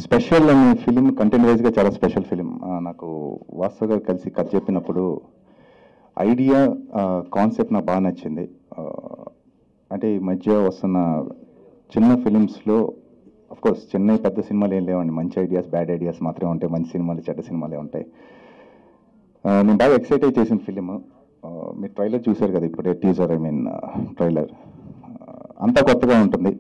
special అనే film content వైజ్గా చాలా స్పెషల్ ఫిలిం నాకు వాస్తవ గారు కలిసి కథ చెప్పినప్పుడు ఐడియా కాన్సెప్ట్ నాకు బాగా నచ్చింది ఆ, అంటే ఈ మధ్య వస్తున్న చిన్న ఫిలిమ్స్లో కోర్స్ చిన్న పెద్ద సినిమాలు ఏం లేవండి మంచి ఐడియాస్ బ్యాడ్ ఐడియాస్ మాత్రమే ఉంటాయి మంచి సినిమాలు చెడ్డ సినిమాలే ఉంటాయి ఆ, నేను బాగా ఎక్సైట్ అయి చేసిన ఫిలిం మీరు ట్రైలర్ చూశారు కదా ఇప్పుడే టీజర్ ఐ మీన్ ట్రైలర్ అంతా కొత్తగా ఉంటుంది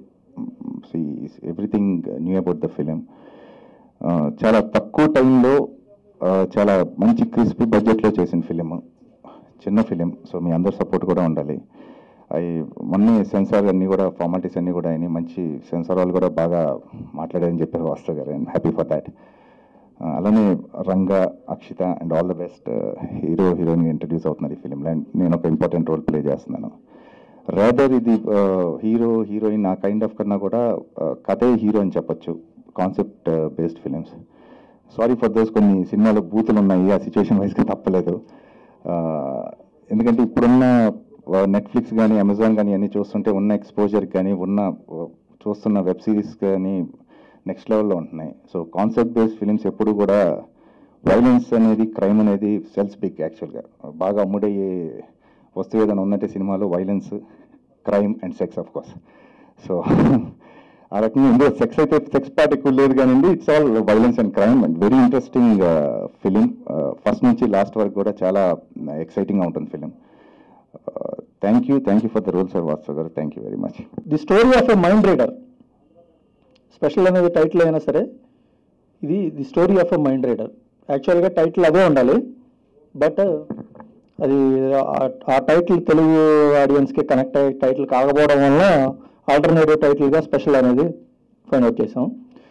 everything new about the film చాలా తక్కువ టైంలో చాలా మంచి క్రిస్పీ బడ్జెట్లో చేసిన ఫిలిం చిన్న ఫిలిం సో మీ అందరి సపోర్ట్ కూడా ఉండాలి అవి మొన్న సెన్సార్ అన్నీ కూడా ఫార్మాలిటీస్ అన్నీ కూడా అయినాయి మంచి సెన్సార్ వాళ్ళు కూడా బాగా మాట్లాడారని చెప్పారు వాస్తవ్ గారు ఐఎమ్ హ్యాపీ ఫర్ దాట్ అలానే Ranga Akshita and all the best hero heroine introduce అవుతున్నారు ఈ ఫిలింలో అండ్ నేను ఒక ఇంపార్టెంట్ రోల్ ప్లే చేస్తున్నాను రాదర్ ఇది హీరో హీరోయిన్ ఆ కైండ్ ఆఫ్ కన్నా కూడా uh, కథే హీరో అని చెప్పొచ్చు concept based films sorry for those కొన్ని సినిమాలో బూతులు ఉన్నాయి ఆ సిచ్యువేషన్ వైజ్గా తప్పలేదు Uh, ఎందుకంటే ఇప్పుడున్న నెట్ఫ్లిక్స్ కానీ అమెజాన్ కానీ అన్నీ చూస్తుంటే ఉన్న ఎక్స్పోజర్ కానీ ఉన్న uh, చూస్తున్న వెబ్ సిరీస్ కానీ నెక్స్ట్ లెవెల్లో ఉంటున్నాయి సో కాన్సెప్ట్ బేస్డ్ ఫిలిమ్స్ ఎప్పుడు కూడా వైలెన్స్ అనేది క్రైమ్ అనేది సెల్స్ బిగ్ యాక్చువల్గా బాగా అమ్ముడయ్యే వస్తువు ఏదైనా ఉందంటే సినిమాలో violence crime and sex of course so ఆ రకంగా ఇందులో సెక్స్ అయితే సెక్స్ పార్ట్ ఎక్కువ లేదు కానివ్వండి it's all violence and crime and very interesting film first నుంచి లాస్ట్ వరకు కూడా చాలా ఎక్సైటింగ్గా ఉంటుంది film thank you thank you for the role sir Vastav garu thank you very much the story of a mind reader special అనేది title అయినా సరే ఇది the story of a mind reader యాక్చువల్గా టైటిల్ అదే ఉండాలి బట్ అది ఆ- ఆ టైటిల్ తెలుగు ఆడియన్స్కి కనెక్ట్ అయ్యే టైటిల్ కాకపోవడం వల్ల ఆల్టర్నేటివ్ టైటిల్గా స్పెషల్ అనేది ఫైండ్ అవుట్ చేసాం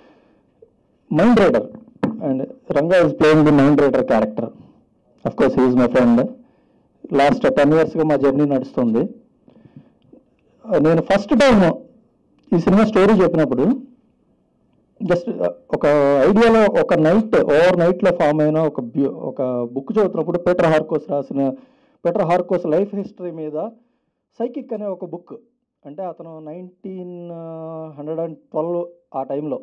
mind reader and Ranga is playing the mind reader character of course he's my friend last ten ఇయర్స్గా మా జర్నీ నడుస్తుంది నేను ఫస్ట్ టైం ఈ సినిమా స్టోరీ చెప్పినప్పుడు జస్ట్ ఒక ఐడియాలో ఒక నైట్ ఓవర్ నైట్లో ఫామ్ అయిన ఒక బ్యూ ఒక బుక్ చదువుతున్నప్పుడు పీటర్ హార్కోస్ రాసిన పీటర్ హార్కోస్ లైఫ్ హిస్టరీ మీద సైకిక్ అనే ఒక బుక్ అంటే అతను నైన్టీన్ హండ్రెడ్ అండ్ ట్వెల్వ్ ఆ టైంలో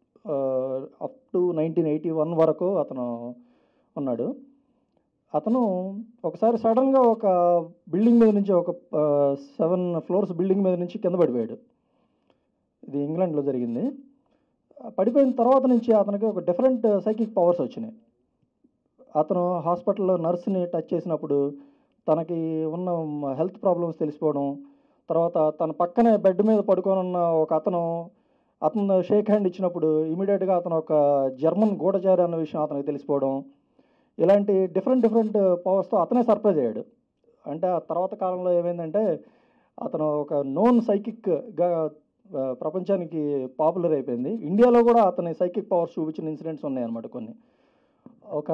up to nineteen eighty one వరకు అతను ఉన్నాడు అతను ఒకసారి సడన్గా ఒక బిల్డింగ్ మీద నుంచి ఒక సెవెన్ ఫ్లోర్స్ బిల్డింగ్ మీద నుంచి కింద పడిపోయాడు ఇది ఇంగ్లాండ్లో జరిగింది ఆ పడిపోయిన తర్వాత నుంచి అతనికి ఒక డిఫరెంట్ సైకిక్ పవర్స్ వచ్చినాయి అతను హాస్పిటల్లో నర్స్ని టచ్ చేసినప్పుడు తనకి ఉన్న హెల్త్ ప్రాబ్లమ్స్ తెలిసిపోవడం తర్వాత తన పక్కనే బెడ్ మీద పడుకొని ఉన్న ఒక అతను అతను షేక్ హ్యాండ్ ఇచ్చినప్పుడు ఇమీడియట్గా అతను ఒక జర్మన్ గూఢచారి అన్న విషయం అతనికి తెలిసిపోవడం ఇలాంటి డిఫరెంట్ డిఫరెంట్ పవర్స్తో అతనే సర్ప్రైజ్ అయ్యాడు అంటే ఆ తర్వాత కాలంలో ఏమైందంటే అతను ఒక నోన్ సైకిక్గా ప్రపంచానికి పాపులర్ అయిపోయింది ఇండియాలో కూడా అతని సైకిక్ పవర్స్ చూపించిన ఇన్సిడెంట్స్ ఉన్నాయన్నమాట కొన్ని ఒక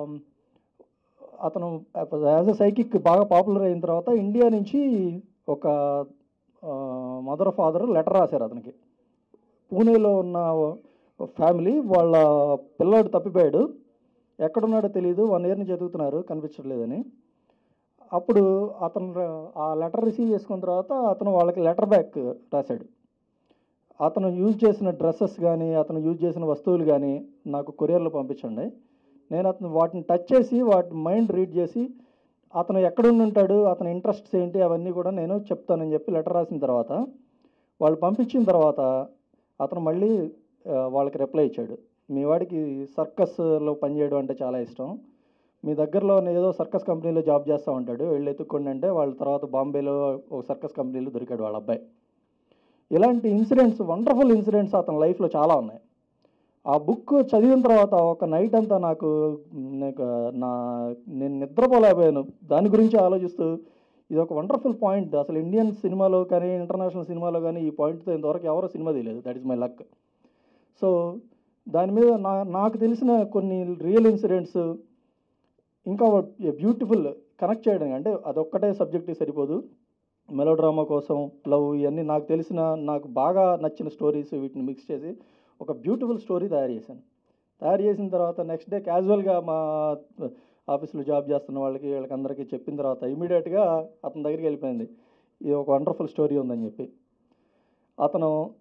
అతను యాజ్ ఎ సైకిక్ బాగా పాపులర్ అయిన తర్వాత ఇండియా నుంచి ఒక మదర్ ఫాదర్ లెటర్ రాశారు అతనికి పూణేలో ఉన్న ఫ్యామిలీ వాళ్ళ పిల్లాడు తప్పిపోయాడు ఎక్కడున్నాడో తెలియదు వన్ ఇయర్ నుంచి చదువుతున్నారు కనిపించట్లేదని అప్పుడు అతను ర- ఆ లెటర్ రిసీవ్ చేసుకున్న తర్వాత అతను వాళ్ళకి లెటర్ బ్యాక్ రాశాడు అతను యూజ్ చేసిన డ్రెస్సెస్ కానీ అతను యూజ్ చేసిన వస్తువులు కానీ నాకు కొరియర్లో పంపించండి నేను అతను వాటిని టచ్ చేసి వాటి మైండ్ రీడ్ చేసి అతను ఎక్కడుండి ఉంటాడు అతని ఇంట్రెస్ట్స్ ఏంటి అవన్నీ కూడా నేను చెప్తానని చెప్పి లెటర్ రాసిన తర్వాత వాళ్ళు పంపించిన తర్వాత అతను మళ్ళీ ఆ, వాళ్ళకి రిప్లై ఇచ్చాడు మీ వాడికి సర్కస్లో పనిచేయడం అంటే చాలా ఇష్టం మీ దగ్గరలో ఉన్న ఏదో సర్కస్ కంపెనీలో జాబ్ చేస్తూ ఉంటాడు వెళ్ళి ఎత్తుక్కోండి అంటే వాళ్ళ తర్వాత బాంబేలో ఒక సర్కస్ కంపెనీలో దొరికాడు వాళ్ళ అబ్బాయి ఇలాంటి ఇన్సిడెంట్స్ వండర్ఫుల్ ఇన్సిడెంట్స్ అతని లైఫ్లో చాలా ఉన్నాయి ఆ బుక్ చదివిన తర్వాత ఒక నైట్ అంతా నాకు నాకు నా నేను నిద్రపోలేకపోయాను దాని గురించి ఆలోచిస్తూ ఇది ఒక వండర్ఫుల్ పాయింట్ అసలు ఇండియన్ సినిమాలో కానీ ఇంటర్నేషనల్ సినిమాలో కానీ ఈ పాయింట్తో ఇంతవరకు ఎవరో సినిమా తీయలేదు that is my luck so దాని మీద నా నాకు తెలిసిన కొన్ని రియల్ ఇన్సిడెంట్స్ ఇంకా బ్యూటిఫుల్ కనెక్ట్ చేయడం అంటే అదొక్కటే సబ్జెక్ట్ సరిపోదు మెలో డ్రామా కోసం లవ్ ఇవన్నీ నాకు తెలిసిన నాకు బాగా నచ్చిన స్టోరీస్ వీటిని మిక్స్ చేసి ఒక బ్యూటిఫుల్ స్టోరీ తయారు చేశాను తయారు చేసిన తర్వాత నెక్స్ట్ డే క్యాజువల్గా మా ఆఫీస్లో జాబ్ చేస్తున్న వాళ్ళకి వీళ్ళకి అందరికీ చెప్పిన తర్వాత ఇమీడియట్గా అతని దగ్గరికి వెళ్ళిపోయింది ఇది ఒక వండర్ఫుల్ స్టోరీ ఉందని చెప్పి అతను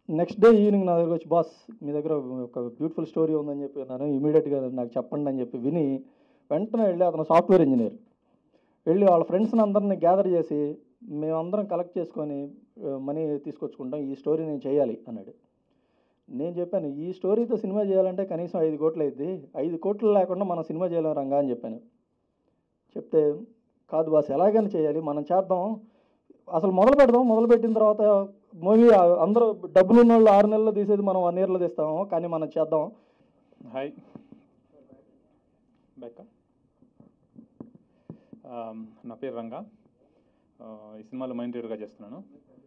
నెక్స్ట్ డే ఈవినింగ్ నా దగ్గర వచ్చి బాస్ మీ దగ్గర ఒక బ్యూటిఫుల్ స్టోరీ ఉందని చెప్పి నేను ఇమీడియట్గా నాకు చెప్పండి అని చెప్పి విని వెంటనే వెళ్ళి అతను సాఫ్ట్వేర్ ఇంజనీర్ వెళ్ళి వాళ్ళ ఫ్రెండ్స్ని అందరిని గ్యాదర్ చేసి మేమందరం కలెక్ట్ చేసుకొని మనీ తీసుకొచ్చుకుంటాం ఈ స్టోరీ నేను చేయాలి అన్నాడు నేను చెప్పాను ఈ స్టోరీతో సినిమా చేయాలంటే కనీసం ఐదు కోట్లు అయింది ఐదు కోట్లు లేకుండా మనం సినిమా చేయలేం రంగా అని చెప్పాను చెప్తే కాదు బాస్ ఎలాగైనా చేయాలి మనం చేద్దాం అసలు మొదలు పెడదాం మొదలు పెట్టిన తర్వాత మూవీ అందరూ డబ్బులు ఉన్న వాళ్ళు ఆరు నెలల్లో తీసేది మనం వన్ ఇయర్లో తీస్తాము కానీ మనం చేద్దాం హాయ్ బెక్క నా పేరు రంగా ఆ, ఈ సినిమాలో మైండ్ రీడర్గా చేస్తున్నాను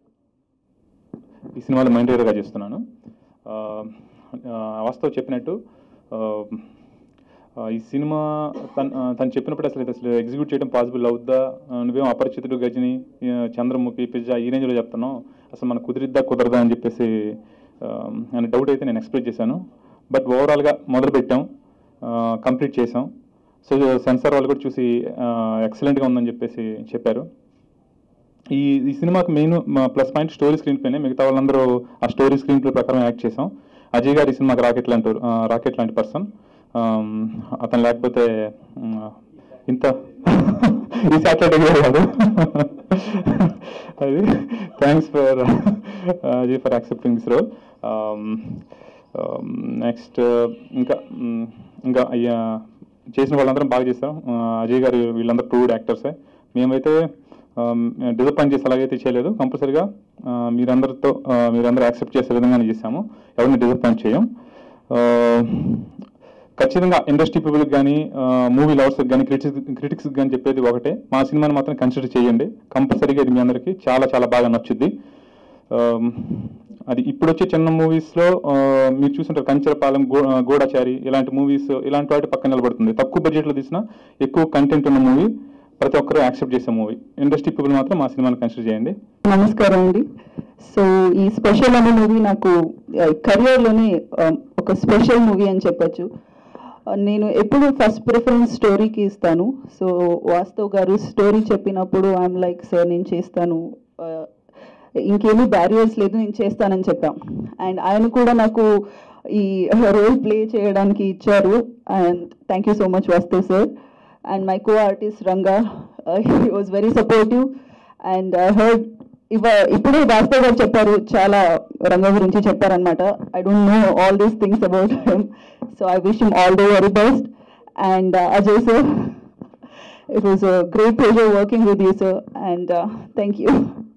ఈ సినిమాలో మైండ్ రీడర్గా చేస్తున్నాను ఆ, ఆ, వాస్తవ్ చెప్పినట్టు ఆ, ఆ, ఈ సినిమా తను తను చెప్పినప్పుడు అసలు ఇది అసలు ఎగ్జిక్యూట్ చేయడం పాసిబుల్ అవుద్దా ఆ, నువ్వేం అపరిచితుడు గజని ఆ, చంద్రముఖి పిజ్జా ఈ రేంజ్లో చెప్తున్నావు అసలు మనకు కుదిరిద్దా కుదరదా అని చెప్పేసి ఆ, అనే డౌట్ అయితే నేను ఎక్స్ప్రెస్ చేశాను బట్ ఓవరాల్గా మొదలు పెట్టాం కంప్లీట్ చేసాం సో సెన్సార్ వాళ్ళు కూడా చూసి ఎక్సలెంట్గా ఉందని చెప్పేసి చెప్పారు ఈ ఈ సినిమాకి main plus point story screen ప్లేనే మిగతా వాళ్ళందరూ ఆ స్టోరీ స్క్రీన్ ప్లే ప్రకారం యాక్ట్ చేసాం అజయ్ గారు ఈ సినిమాకి రాకెట్ లాంటి ఆ, రాకెట్ లాంటి పర్సన్ అతను లేకపోతే ఉమ్, ఇంత ఈ సాటిలైట్ ఎగిరే కాదు అది thanks for Ajay for accepting this role next ఇంకా ఉమ్, ఇంకా అయ్యా చేసిన వాళ్ళందరం బాగా చేశారు ఆ, అజయ్ గారు వీళ్ళందరూ ప్రూవ్డ్ యాక్టర్సే మేమైతే డిసప్పాయింట్ చేసి అలాగైతే చేయలేదు కంపల్సరీగా ఆ, మీరందరితో ఆ, మీరందరూ యాక్సెప్ట్ చేసే విధంగానే చేశాము ఎవరిని డిసప్పాయింట్ చేయం ఆ, ఖచ్చితంగా ఇండస్ట్రీ పీపుల్కి కానీ మూవీ లవర్స్కి కానీ క్రిటిక్స్ క్రిటిక్స్కి కానీ చెప్పేది ఒకటే మా సినిమాని మాత్రం కన్సిడర్ చేయండి కంపల్సరీగా ఇది మీ అందరికీ చాలా చాలా బాగా నచ్చుద్ది ఆమ్, అది ఇప్పుడు వచ్చే చిన్న మూవీస్లో మీరు చూసుంటారు కంచరపాలెం గో గూఢాచారి ఇలాంటి మూవీస్ ఇలాంటి వాటి పక్కన నిలబడుతుంది తక్కువ బడ్జెట్లో తీసిన ఎక్కువ కంటెంట్ ఉన్న మూవీ ప్రతి ఒక్కరూ యాక్సెప్ట్ చేసే మూవీ ఇండస్ట్రీ పీపుల్ మాత్రం మా సినిమాని కన్సిడర్ చేయండి నమస్కారం అండి సో ఈ స్పెషల్ అనే మూవీ నాకు కెరియర్లోనే ఒక స్పెషల్ మూవీ అని చెప్పొచ్చు ఆ, నేను ఎప్పుడు ఫస్ట్ ప్రిఫరెన్స్ స్టోరీకి ఇస్తాను సో వాస్తవ్ గారు స్టోరీ చెప్పినప్పుడు ఐఎమ్ లైక్ సార్ నేను చేస్తాను ఆ, ఇంకేమీ బ్యారియర్స్ లేదు నేను చేస్తానని చెప్పాం అండ్ ఆయన కూడా నాకు ఈ రోల్ ప్లే చేయడానికి ఇచ్చారు and thank you so much Vastav sir and my co artist Ranga he was very supportive and I heard ఇవ ఇప్పుడే వాస్తవ్ గారు చెప్పారు చాలా రంగ గురించి చెప్పారనమాట I don't know all these things about him so I wish him all the very best and Ajay sir it was great pleasure working with you sir and thank you